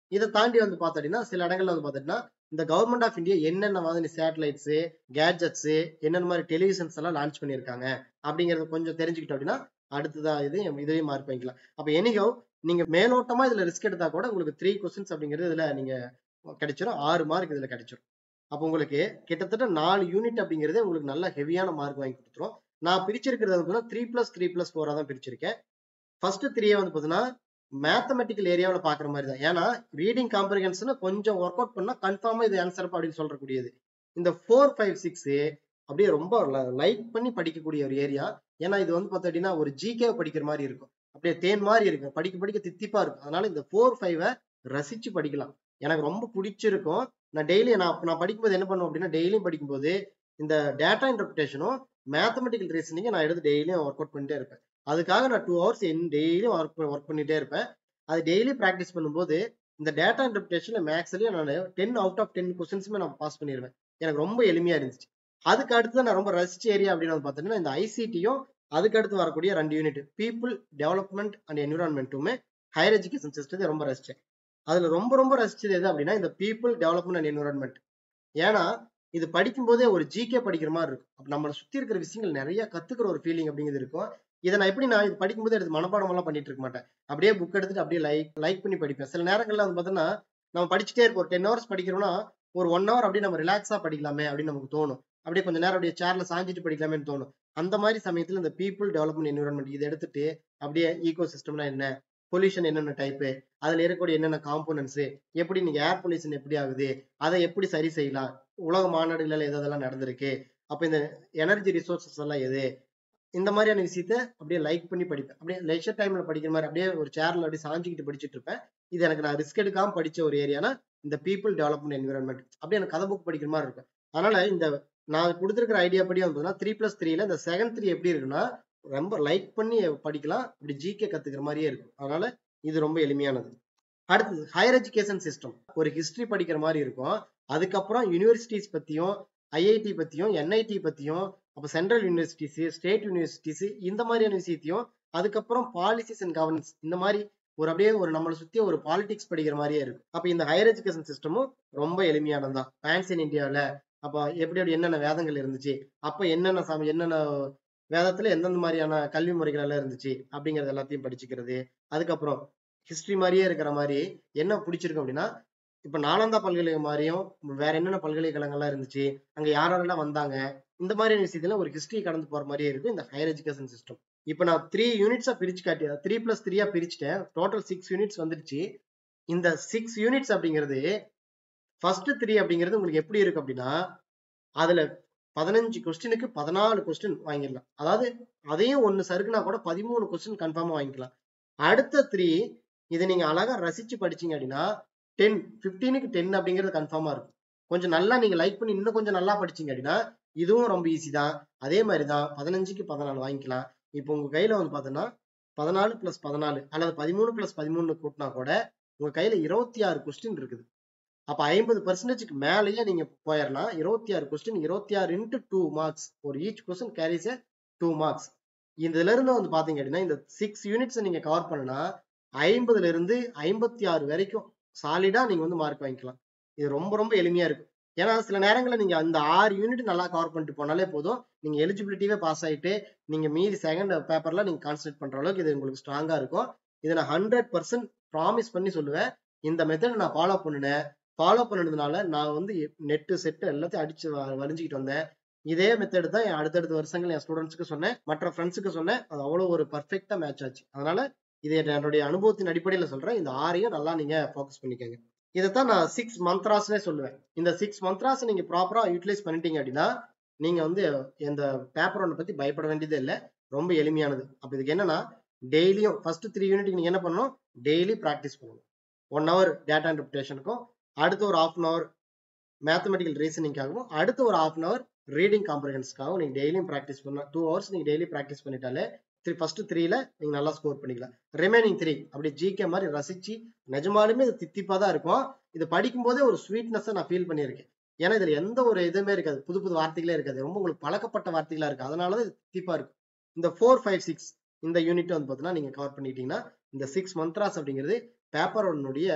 இதை தாண்டி வந்து பார்த்தீங்கன்னா சில இடங்கள்ல வந்து பார்த்தீங்கன்னா இந்த கவர்மெண்ட் ஆஃப் இந்தியா என்னென்ன மாதிரி சேட்டலைட்ஸ் கேட்ஜெட்ஸ் என்னென்ன மாதிரி டெலிவிஷன்ஸ் எல்லாம் லான்ச் பண்ணியிருக்காங்க அப்படிங்கறத கொஞ்சம் தெரிஞ்சுக்கிட்டோம் அப்படின்னா அடுத்ததா இது இதுலயும் மார்க் பண்ணிக்கலாம் அப்ப எனிகோ நீங்க மேலோட்டமா இதுல ரிஸ்க் எடுத்தா கூட உங்களுக்கு த்ரீ கொஸ்டின்ஸ் அப்படிங்கிறது இதுல நீங்க கிடைச்சிரும் ஆறு மார்க் இதுல கிடைச்சிரும் அப்போ உங்களுக்கு கிட்டத்தட்ட நாலு யூனிட் அப்படிங்கிறதே உங்களுக்கு நல்ல ஹெவியான மார்க் வாங்கி கொடுத்துரும் நான் பிரிச்சிருக்கிறது வந்து த்ரீ பிளஸ் த்ரீ பிளஸ் ஃபோரா தான் பிரிச்சிருக்கேன் ஃபர்ஸ்ட் த்ரீயே வந்து பார்த்தீங்கன்னா மேத்தமெட்டிக்கல் ஏரியாவில் பார்க்குற மாதிரி தான் ஏன்னா ரீடிங் காம்ப்ரிகன்ஷன் கொஞ்சம் ஒர்க் அவுட் பண்ணா கன்ஃபார்மா இது ஆன்சர் அப்படின்னு சொல்றக்கூடியது இந்த ஃபோர் ஃபைவ் சிக்ஸ் அப்படியே ரொம்ப லைக் பண்ணி படிக்கக்கூடிய ஒரு ஏரியா ஏன்னா இது வந்து பார்த்தீங்கன்னா ஒரு ஜிகே படிக்கிற மாதிரி இருக்கும் அப்படியே தேன் மாதிரி இருக்கும் படிக்க படிக்க தித்திப்பா இருக்கும் அதனால இந்த ஃபோர் ஃபைவ ரசிச்சு படிக்கலாம் எனக்கு ரொம்ப பிடிச்சிருக்கும் நான் டெய்லி நான் நான் படிக்கும்போது என்ன பண்ணுவேன் அப்படின்னா டெய்லியும் படிக்கும்போது இந்த டேட்டா இன்டர்பிரேஷனும் மேத்தமெட்டிக்கல் ரீசனிங்கை நான் எடுத்து டெய்லியும் ஒர்க் அவுட் பண்ணிட்டே இருப்பேன் அதுக்காக நான் டூ ஹவர்ஸ் டெய்லியும் ஒர்க் ஒர்க் பண்ணிட்டே இருப்பேன் அது டெய்லி ப்ராக்டிஸ் பண்ணும்போது இந்த டேட்டா இன்டர்பிரேஷன்ல மேக்ஸ்லயும் நான் டென் அவுட் ஆஃப் டென் கொஸ்டின்ஸுமே நான் பாஸ் பண்ணிடுவேன் எனக்கு ரொம்ப எளிமையா இருந்துச்சு அதுக்கு அடுத்து நான் ரொம்ப ரசிச்ச ஏரியா அப்படின்னு வந்து பார்த்தீங்கன்னா இந்த ஐசிடியும் அதுக்கு அடுத்து வரக்கூடிய ரெண்டு யூனிட் பீப்புள் டெவலப்மெண்ட் அண்ட் என்விரான்மெண்ட்டுமே ஹையர் எஜுகேஷன் சிஸ்டத்தை ரொம்ப ரசிச்சேன் அதுல ரொம்ப ரொம்ப ரசிச்சது எது அப்படின்னா இந்த பீப்புள் டெவலப்மெண்ட் அண்ட் என்விரான்மெண்ட் ஏன்னா இது படிக்கும் போதே ஒரு ஜிகே படிக்கிற மாதிரி இருக்கும் அப்ப நம்மளை சுத்தி இருக்கிற விஷயங்கள் நிறைய கத்துக்கிற ஒரு ஃபீலிங் அப்படிங்கிறது இருக்கும் இதை நான் எப்படி நான் இது படிக்கும்போது எடுத்து மனப்பாடம் எல்லாம் பண்ணிட்டு இருக்க மாட்டேன் அப்படியே புக் எடுத்துட்டு அப்படியே லைக் லைக் பண்ணி படிப்பேன் சில நேரங்கள்ல வந்து பார்த்தீங்கன்னா நம்ம படிச்சுட்டே இருப்போம் ஒரு டென் ஹவர்ஸ் படிக்கிறோம்னா ஒரு ஒன் ஹவர் அப்படியே நம்ம ரிலாக்ஸா படிக்கலாமே அப்படின்னு நமக்கு தோணும் அப்படியே கொஞ்ச நேரம் அப்படியே சேர்ல சாஞ்சிட்டு படிக்கலாமேன்னு தோணும் அந்த மாதிரி சமயத்துல இந்த பீப்புள் டெவலப்மெண்ட் என்விரான்மெண்ட் இதை எடுத்துட்டு அப்படியே ஈகோ சிஸ்டம்னா என்ன பொல்யூஷன் என்னென்ன டைப்பு அதுல இருக்கக்கூடிய என்னென்ன காம்போனன்ட்ஸ் எப்படி நீங்க ஏர் பொல்யூஷன் எப்படி ஆகுது அதை எப்படி சரி செய்யலாம் உலக மாநாடுகள் எது எதெல்லாம் நடந்திருக்கு அப்ப இந்த எனர்ஜி ரிசோர்சஸ் எல்லாம் எது இந்த மாதிரியான விஷயத்த அப்படியே லைக் பண்ணி படிப்பேன் அப்படியே லெஷர் டைம்ல படிக்கிற மாதிரி அப்படியே ஒரு சேர்ல அப்படியே சாஞ்சிக்கிட்டு படிச்சுட்டு இருப்பேன் இது எனக்கு நான் ரிஸ்க் எடுக்காம படிச்ச ஒரு ஏரியானா இந்த பீப்புள் டெவலப்மெண்ட் என்விரான்மெண்ட் அப்படியே எனக்கு கதை புக் படிக்கிற மாதிரி இருக்கும் அதனால இந்த நான் கொடுத்துருக்கிற ஐடியா படி வந்து த்ரீ பிளஸ் த்ரீல இந்த செகண்ட் த்ரீ எப்படி இருக்குன்னா ரொம்ப லைக் பண்ணி படிக்கலாம் இப்படி ஜிகே கத்துக்கிற மாதிரியே இருக்கும் அதனால இது ரொம்ப எளிமையானது அடுத்தது ஹையர் எஜுகேஷன் சிஸ்டம் ஒரு ஹிஸ்டரி படிக்கிற மாதிரி இருக்கும் அதுக்கப்புறம் யூனிவர்சிட்டிஸ் பத்தியும் ஐஐடி பத்தியும் என்ஐடி பத்தியும் அப்ப சென்ட்ரல் யூனிவர்சிட்டிஸ் ஸ்டேட் யூனிவர்சிட்டிஸ் இந்த மாதிரியான விஷயத்தையும் அதுக்கப்புறம் பாலிசிஸ் அண்ட் கவர்னன்ஸ் இந்த மாதிரி ஒரு அப்படியே ஒரு நம்மளை சுத்தி ஒரு பாலிடிக்ஸ் படிக்கிற மாதிரியே இருக்கும் அப்ப இந்த ஹையர் எஜுகேஷன் சிஸ்டமும் ரொம்ப எளிமையானதுதான் பேன்ஸ் இன் இந்தியாவில அப்ப எப்படி எப்படி என்னென்ன வேதங்கள் இருந்துச்சு அப்ப என்னென்ன சம என்னென்ன வேதத்துல எந்தெந்த மாதிரியான கல்வி முறைகள் எல்லாம் இருந்துச்சு அப்படிங்கறது எல்லாத்தையும் படிச்சுக்கிறது அதுக்கப்புறம் ஹிஸ்டரி மாதிரியே இருக்கிற மாதிரி என்ன பிடிச்சிருக்கு அப்படின்னா இப்ப நாலந்தா பல்கலைக்கழகம் மாதிரியும் வேற என்னென்ன பல்கலைக்கழகங்கள்லாம் இருந்துச்சு அங்க யாரெல்லாம் வந்தாங்க இந்த மாதிரியான விஷயத்துல ஒரு ஹிஸ்டரி கடந்து போற மாதிரியே இருக்கும் இந்த ஹையர் எஜுகேஷன் சிஸ்டம் இப்ப நான் த்ரீ யூனிட்ஸா பிரிச்சு காட்டி த்ரீ பிளஸ் த்ரீயா பிரிச்சுட்டேன் டோட்டல் சிக்ஸ் யூனிட்ஸ் வந்துருச்சு இந்த சிக்ஸ் யூனிட்ஸ் அப்படிங்கிறது ஃபர்ஸ்ட் த்ரீ அப்படிங்கிறது உங்களுக்கு எப்படி இருக்கு அப்படின்னா அதுல பதினஞ்சு கொஸ்டினுக்கு பதினாலு கொஸ்டின் வாங்கிடலாம் அதாவது அதையும் ஒன்னு சருக்குனா கூட பதிமூணு கொஸ்டின் கன்ஃபார்மா வாங்கிக்கலாம் அடுத்த த்ரீ இதை நீங்க அழகா ரசிச்சு படிச்சீங்க அப்படின்னா டென் பிப்டீனுக்கு டென் அப்படிங்கிறது கன்ஃபார்மா இருக்கும் கொஞ்சம் நல்லா நீங்க லைக் பண்ணி இன்னும் கொஞ்சம் நல்லா படிச்சீங்க அப்படின்னா இதுவும் ரொம்ப ஈஸி தான் அதே மாதிரி தான் பதினஞ்சுக்கு பதினாலு வாங்கிக்கலாம் இப்போ உங்க கையில வந்து பாத்தீங்கன்னா பதினாலு பிளஸ் பதினாலு அல்லது பதிமூணு பிளஸ் பதிமூணு கூட்டினா கூட உங்க கையில இருபத்தி ஆறு கொஸ்டின் இருக்குது அப்ப ஐம்பது பர்சன்டேஜ்க்கு மேலேயே நீங்க போயிடலாம் இருபத்தி ஆறு கொஸ்டின் இருபத்தி ஆறு இன்ட்டு டூ மார்க்ஸ் ஒரு each question carries two marks இதுல இருந்து வந்து பாத்தீங்க அப்படின்னா இந்த சிக்ஸ் யூனிட்ஸ் நீங்க கவர் பண்ணனா ஐம்பதுல இருந்து ஐம்பத்தி ஆறு வரைக்கும் சாலிடா நீங்க வந்து மார்க் வாங்கிக்கலாம் இது ரொம்ப ரொம்ப எளிமையா இருக்கும் ஏன்னா சில நேரங்களில் நீங்க அந்த ஆறு யூனிட் நல்லா கவர் பண்ணிட்டு போனாலே போதும் நீங்க எலிஜிபிலிட்டியே பாஸ் ஆயிட்டு நீங்க மீதி செகண்ட் பேப்பர்ல நீங்க கான்சன்ட்ரேட் பண்ற அளவுக்கு இது உங்களுக்கு ஸ்ட்ராங்கா இருக்கும் இதை நான் ஹண்ட்ரட் பர்சன்ட் ப்ராமிஸ் பண்ணி சொல்லுவேன் இந்த மெத்தட் நான் ஃபாலோ பண்ணினேன் ஃபாலோ பண்ணதுனால நான் வந்து நெட்டு செட்டு எல்லாத்தையும் அடிச்சு வரைஞ்சிக்கிட்டு வந்தேன் இதே மெத்தட் தான் என் அடுத்தடுத்த வருஷங்கள் என் ஸ்டூடெண்ட்ஸுக்கு சொன்னேன் மற்ற ஃப்ரெண்ட்ஸுக்கு சொன்னேன் அது அவ்வளோ ஒரு பர்ஃபெக்டா மேட்ச் ஆச்சு அதனால இது என்னுடைய அனுபவத்தின் அடிப்படையில சொல்றேன் இந்த ஆறையும் நல்லா நீங்க ஃபோக்கஸ் பண்ணிக்கோங்க இதைத்தான் நான் சிக்ஸ் மந்த்ராஸ்னே சொல்லுவேன் இந்த சிக்ஸ் மந்த்ராஸ் நீங்க ப்ராப்பரா யூட்டிலைஸ் பண்ணிட்டீங்க அப்படின்னா நீங்க வந்து இந்த பேப்பர் ஒன்றை பத்தி பயப்பட வேண்டியதே இல்லை ரொம்ப எளிமையானது அப்ப இதுக்கு என்னன்னா டெய்லியும் ஃபர்ஸ்ட் த்ரீ யூனிட் நீங்க என்ன பண்ணணும் டெய்லி ப்ராக்டிஸ் பண்ணணும் ஒன் ஹவர் டேட்டா இன்டர்பிரேஷனுக்கும் அடுத்து ஒரு ஹாஃப் அன் ஹவர் மேத்தமெட்டிக்கல் ரீசனிங்காகவும் அடுத்து ஒரு ஹாஃப் அன் ஹவர் ரீடிங் காம்ப்ரஹென்ஸ்க்காகவும் நீங்க டெய்லியும் ப்ராக்டிஸ் பண்ணலாம் டூ ஹவர்ஸ் நீங்க டெய்லி ப்ராக்டிஸ் பண்ணிட்டாலே த்ரீ ஃபர்ஸ்ட் த்ரீல நீங்க நல்லா ஸ்கோர் பண்ணிக்கலாம் ரிமைனிங் த்ரீ அப்படி ஜிகே மாதிரி ரசிச்சு நிஜமாலுமே இது தித்திப்பா தான் இருக்கும் இது படிக்கும் போதே ஒரு ஸ்வீட்னஸ் நான் ஃபீல் பண்ணியிருக்கேன் ஏன்னா இதுல எந்த ஒரு இதுவுமே இருக்காது புது புது வார்த்தைகளே இருக்காது ரொம்ப உங்களுக்கு பழக்கப்பட்ட வார்த்தைகளா இருக்கு அதனாலதான் இது தித்திப்பா இருக்கும் இந்த ஃபோர் ஃபைவ் சிக்ஸ் இந்த யூனிட் வந்து பார்த்தீங்கன்னா நீங்க கவர் பண்ணிட்டீங்கன்னா இந்த சிக்ஸ் மந்த்ராஸ் அப்படிங்கிறது பேப்பர் ஒன்னுடைய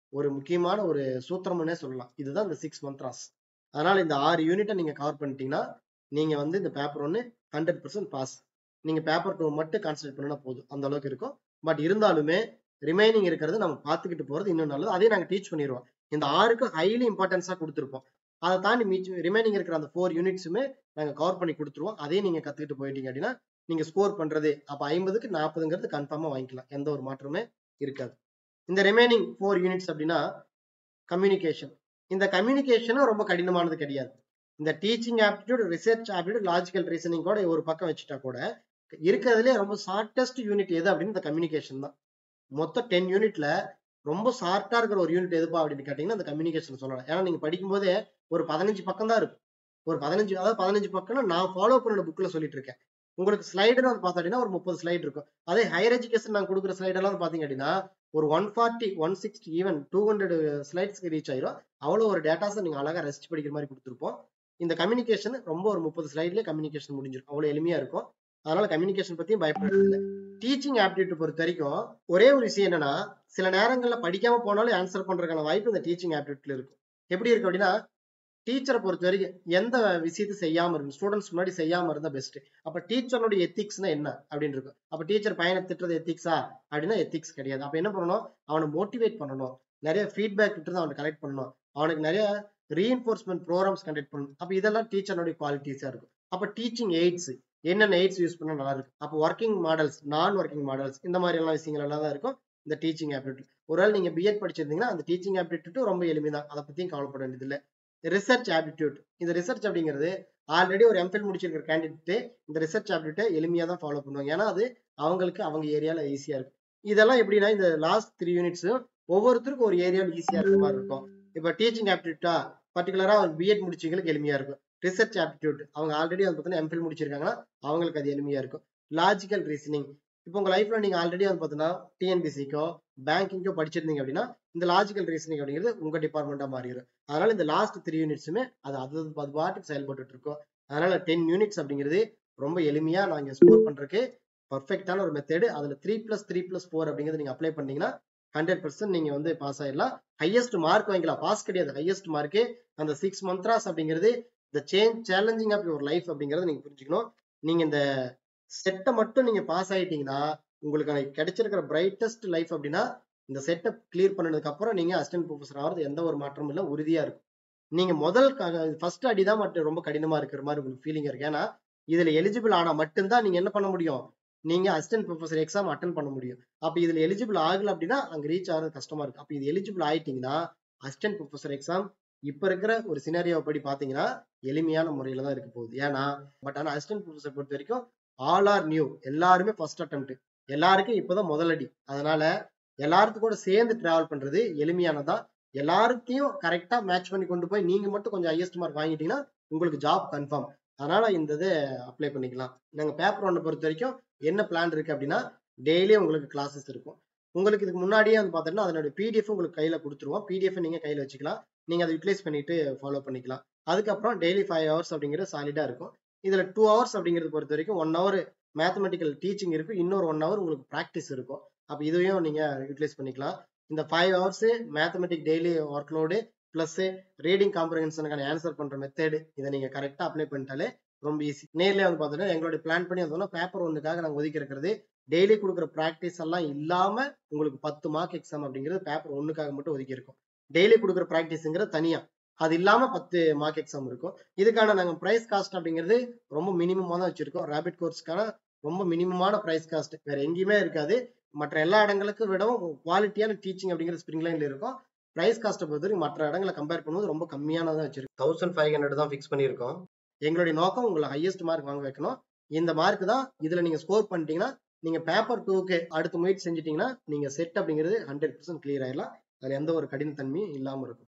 ஒரு முக்கியமான ஒரு சூத்திரம்னே சொல்லலாம் இதுதான் இந்த சிக்ஸ் மந்த்ராஸ் அதனால இந்த ஆறு யூனிட்டை நீங்க கவர் பண்ணிட்டீங்கன்னா நீங்க வந்து இந்த பேப்பர் ஒன்னு ஹண்ட்ரட் பர்சன்ட் பாஸ் நீங்க பேப்பர் டூ மட்டும் கான்சென்ட்ரேட் பண்ணினா போதும் அந்த அளவுக்கு இருக்கும் பட் இருந்தாலுமே ரிமைனிங் இருக்கிறது நம்ம பார்த்துக்கிட்டு போறது இன்னும் நல்லது அதையும் நாங்க டீச் பண்ணிடுவோம் இந்த ஆறுக்கு ஹைலி இம்பார்ட்டன்ஸா கொடுத்துருப்போம் அதை தாண்டி மீச்சு ரிமைனிங் இருக்கிற அந்த ஃபோர் யூனிட்ஸுமே நாங்க கவர் பண்ணி கொடுத்துருவோம் அதையும் நீங்க கத்துக்கிட்டு போயிட்டீங்க அப்படின்னா நீங்க ஸ்கோர் பண்றது அப்ப ஐம்பதுக்கு நாற்பதுங்கிறது கன்ஃபார்மா வாங்கிக்கலாம் எந்த ஒரு மாற்றமே இருக்காது இந்த ரிமைனிங் ஃபோர் யூனிட்ஸ் அப்படின்னா கம்யூனிகேஷன் இந்த கம்யூனிகேஷனும் ரொம்ப கடினமானது கிடையாது இந்த teaching aptitude research aptitude logical reasoning கூட ஒரு பக்கம் வச்சுட்டா கூட இருக்கிறதுலே ரொம்ப ஷார்டஸ்ட் யூனிட் எது அப்படின்னு இந்த கம்யூனிகேஷன் தான் மொத்தம் டென் யூனிட்ல ரொம்ப ஷார்ட்டா இருக்கிற ஒரு யூனிட் எதுப்பா அப்படின்னு கேட்டீங்கன்னா அந்த கம்யூனிகேஷன் சொல்லலாம் ஏன்னா நீங்க படிக்கும்போதே ஒரு பதினஞ்சு பக்கம் தான் இருக்கும் ஒரு பதினஞ்சு அதாவது பதினஞ்சு பக்கம்னா நான் ஃபாலோ பண்ண புக்ல சொல்லிட்டு இருக்கேன் உங்களுக்கு ஸ்லைடுன்னு வந்து பார்த்தோம் அப்படின்னா ஒரு முப்பது ஸ்லைடு இருக்கும் அதே ஹையர் எஜுகேஷன் நான் கொடுக்குற ஸ்லைட் எல்லாம் வந்து பாத்தீங்க அப்படின்னா ஒரு one forty one sixty even two hundred ஸ்லைட்ஸ்க்கு ரீச் ஆயிரும் அவ்வளோ ஒரு டேட்டாஸை நீங்க அழகா ரெஸ்ட் படிக்கிற மாதிரி கொடுத்துருப்போம் இந்த கம்யூனிகேஷன் ரொம்ப ஒரு முப்பது ஸ்லைட்லயே கம்யூனிகேஷன் முடிஞ்சிடும் அவ்வளவு எளிமையா இருக்கும் அதனால கம்யூனிகேஷன் பத்தியும் பயப்படுறது இல்லை டீச்சிங் ஆப்டிடியூட் பொறுத்த வரைக்கும் ஒரே ஒரு விஷயம் என்னன்னா சில நேரங்கள்ல படிக்காம போனாலும் ஆன்சர் பண்றதுக்கான வாய்ப்பு இந்த டீச்சிங் ஆப்டிடியூட்ல இருக்கும் எப்படி இருக்கு அப்படின்னா டீச்சரை பொறுத்த வரைக்கும் எந்த விஷயத்தை செய்யாம இருக்கு ஸ்டூடெண்ட்ஸ் முன்னாடி செய்யாம இருந்தா பெஸ்ட் அப்ப டீச்சரோட எத்திக்ஸ்னா என்ன அப்படின்னு இருக்கும் அப்ப டீச்சர் பையனை திட்டுறது எத்திக்ஸா அப்படின்னா எத்திக்ஸ் கிடையாது அப்ப என்ன பண்ணணும் அவனை மோட்டிவேட் பண்ணணும் நிறைய ஃபீட்பேக் கிட்ட அவனை கலெக்ட் பண்ணணும் அவனுக்கு நிறைய ரீஎன்ஃபோர்ஸ்மெண்ட் ப்ரோக்ராம்ஸ் கண்டக்ட் பண்ணணும் அப்ப இதெல்லாம் டீச்சரோட குவாலிட்டிஸா இருக்கும் அப்ப டீச்சிங் எய்ட்ஸ் என்னென்ன எய்ட்ஸ் யூஸ் பண்ணா நல்லா இருக்கும் அப்போ ஒர்க்கிங் மாடல்ஸ் நான் ஒர்க்கிங் மாடல்ஸ் இந்த மாதிரி எல்லாம் விஷயங்கள் எல்லாம் தான் இருக்கும் இந்த டீச்சிங் ஆப்டிடியூட் ஒருவேளை நீங்க பிஎட் படிச்சிருந்தீங்கன்னா அந்த டீச்சிங் ஆப்டிடியூட் ரொம்ப எளிமைதான் அதை பத்தியும் கவலைப்பட வேண்டியது இல்லை ரிசர்ச் ஆப்டிடியூட் இந்த ரிசர்ச் அப்படிங்கிறது ஆல்ரெடி ஒரு எம்ஃபில் முடிச்சிருக்கிற கேண்டிடேட் இந்த ரிசர்ச் ஆப்டிடியூட்டை எளிமையா தான் ஃபாலோ பண்ணுவாங்க ஏன்னா அது அவங்களுக்கு அவங்க ஏரியால ஈஸியா இருக்கும் இதெல்லாம் எப்படின்னா இந்த லாஸ்ட் த்ரீ யூனிட்ஸ் ஒவ்வொருத்தருக்கும் ஒரு ஏரியாவில் ஈஸியா இருக்க மாதிரி இருக்கும் இப்போ டீச்சிங் ஆப்டிடியூட்டா பர்டிகுலரா பிஎட் முடிச்சவங்களுக்கு எளிமையா இருக்கும் ரிசர்ச் ஆப்டிடியூட் அவங்க ஆல்ரெடி வந்து பார்த்தீங்கன்னா எம்ஃபில் முடிச்சிருக்காங்கன்னா அவங்களுக்கு அது எளிமையா இருக்கும் லாஜிக்கல் ரீசனிங் இப்போ உங்க லைஃப்ல நீங்க ஆல்ரெடி வந்து பார்த்தீங்கன்னா டிஎன்பிசிக்கோ பேங்கிங்கோ படிச்சிருந்தீங்க அப்படின்னா இந்த லாஜிக்கல் ரீசனிங் அப்படிங்கிறது உங்க டிபார்ட்மெண்டா மாறிடும் அதனால இந்த லாஸ்ட் த்ரீ யூனிட்ஸுமே அது அது அது பாட்டுக்கு செயல்பட்டு இருக்கும் அதனால டென் யூனிட்ஸ் அப்படிங்கிறது ரொம்ப எளிமையா நாங்க ஸ்கோர் பண்றதுக்கு பர்ஃபெக்டான ஒரு மெத்தேடு அதுல three plus three plus four அப்படிங்கிறது நீங்க அப்ளை பண்ணீங்கன்னா ஹண்ட்ரட் பர்சன்ட் நீங்க வந்து பாஸ் ஆயிடலாம் ஹையஸ்ட் மார்க் வாங்கிக்கலாம் பாஸ் கிடையாது ஹையஸ்ட் மார்க்கே அந்த சிக்ஸ் மந்த்ராஸ் அப்படிங்கிறது இந்த change challenging of your life அப்படிங்கறத நீங்க புரிஞ்சுக்கணும் நீங்க இந்த செட்டை மட்டும் நீங்க பாஸ் ஆயிட்டீங்கன்னா உங்களுக்கு கிடைச்சிருக்கிற பிரைட்டஸ்ட் லைஃப் அப்படின்னா இந்த செட்டை கிளியர் பண்ணதுக்கு அப்புறம் நீங்க அசிஸ்டன்ட் ப்ரொஃபஸர் ஆகிறது எந்த ஒரு மாற்றமும் இல்லை உறுதியா இருக்கும் நீங்க முதல் ஃபர்ஸ்ட் அடி தான் மட்டும் ரொம்ப கடினமா இருக்கிற மாதிரி உங்களுக்கு ஃபீலிங் இருக்கு ஏன்னா இதுல எலிஜிபிள் ஆனா மட்டும்தான் நீங்க என்ன பண்ண முடியும் நீங்க அசிஸ்டன்ட் ப்ரொஃபஸர் எக்ஸாம் அட்டன் பண்ண முடியும் அப்ப இதுல எலிஜிபிள் ஆகல அப்படின்னா அங்க ரீச் ஆகிறது கஷ்டமா இருக்கு அப்ப இது எலிஜிபிள் ஆயிட்டீங்கன்னா அசிஸ்டன்ட் ப்ரொஃபஸர் எக்ஸாம் இப்ப இருக்கிற ஒரு சினாரியோவை படி பாத்தீங்கன்னா எளிமையான முறையில தான் இருக்க போகுது ஏன்னா பட் ஆனா அசிஸ்டன்ட் ப்ரொஃபஸர் பொறுத்த வரைக்கும் ஆல் ஆர் நியூ எல்லாருமே ஃபர்ஸ்ட் அட்டம் எல்லாருக்கும் இப்பதான் முதலடி அதனால எல்லாருக்கும் கூட சேர்ந்து டிராவல் பண்றது எளிமையானதா எல்லாருக்கையும் கரெக்டா மேட்ச் பண்ணி கொண்டு போய் நீங்க மட்டும் கொஞ்சம் ஹையஸ்ட் மார்க் வாங்கிட்டீங்கன்னா உங்களுக்கு ஜாப் கன்ஃபார்ம் அதனால இந்த இதை அப்ளை பண்ணிக்கலாம் நாங்க பேப்பர் ஒன்னை பொறுத்த வரைக்கும் என்ன பிளான் இருக்கு அப்படின்னா டெய்லி உங்களுக்கு கிளாஸஸ் இருக்கும் உங்களுக்கு இதுக்கு முன்னாடியே வந்து பார்த்தீங்கன்னா அதனுடைய பிடிஎஃப் உங்களுக்கு கையில கொடுத்துருவோம் பிடிஎஃப் நீங்க கையில வச்சுக்கலாம் நீங்க அதை யூட்டிலைஸ் பண்ணிட்டு ஃபாலோ பண்ணிக்கலாம் அதுக்கப்புறம் டெய்லி ஃபைவ் ஹவர்ஸ் அப்படிங்கிறது சாலிடா இருக்கும் இதுல டூ ஹவர்ஸ் அப்படிங்கிறது பொறுத்த வரைக்கும் ஒன் ஹவர் மேத்தமெட்டிக்கல் டீச்சிங் இருக்கு இன்னொரு ஒன் ஹவர் உங்களுக்கு ப்ராக்டிஸ் இருக்கும் அப்போ இதையும் நீங்க யூட்டிலைஸ் பண்ணிக்கலாம் இந்த five hours mathematic daily workload plus reading காம்ப்ரஹென்ஷனுக்கான ஆன்சர் பண்ற மெத்தேடு இதை நீங்க கரெக்டா அப்ளை பண்ணிட்டாலே ரொம்ப ஈஸி நேர்லயே வந்து பார்த்தீங்கன்னா எங்களுடைய பிளான் பண்ணி வந்தோம்னா பேப்பர் ஒன்றுக்காக நாங்கள் ஒதுக்கி இருக்கிறது டெய்லி கொடுக்குற ப்ராக்டிஸ் எல்லாம் இல்லாம உங்களுக்கு பத்து மார்க் எக்ஸாம் அப்படிங்கிறது பேப்பர் ஒன்றுக்காக மட்டும் ஒதுக்கி இருக்கும் டெய்லி கொடுக்குற ப்ராக்டிஸ்ங்கிறது தனியா அது இல்லாம பத்து மார்க் எக்ஸாம் இருக்கும் இதுக்கான நாங்க பிரைஸ் காஸ்ட் அப்படிங்கிறது ரொம்ப மினிமமா தான் வச்சிருக்கோம் ரேபிட் கோர்ஸ்க்கான ரொம்ப மினிமமான பிரைஸ் காஸ்ட் வேற எங்கேயுமே இருக்காது மற்ற எல்லா இடங்களுக்கும் விடவும் குவாலிட்டியான டீச்சிங் அப்படிங்கிறது ஸ்ப்ரிங் லைன்ல இருக்கும் பிரைஸ் காஸ்ட்டை பொறுத்தவரைக்கும் மற்ற இடங்களை கம்பேர் பண்ணும்போது ரொம்ப கம்மியானதான் வச்சிருக்கோம் தௌசண்ட் ஃபைவ் ஹண்ட்ரட் தான் ஃபிக்ஸ் பண்ணியிருக்கோம் எங்களுடைய நோக்கம் உங்களை ஹையஸ்ட் மார்க் வாங்க வைக்கணும் இந்த மார்க் தான் இதுல நீங்க ஸ்கோர் பண்ணிட்டீங்கன்னா நீங்க பேப்பர் டூக்கு அடுத்த முயற்சி செஞ்சிட்டீங்கன்னா நீங்க செட் அப்படிங்கிறது ஹண்ட்ரட் பர்சன்ட் கிளியர் ஆயிடலாம் அதுல எந்த ஒரு கடினத்தன்மையும் இல்லாம இருக்கும்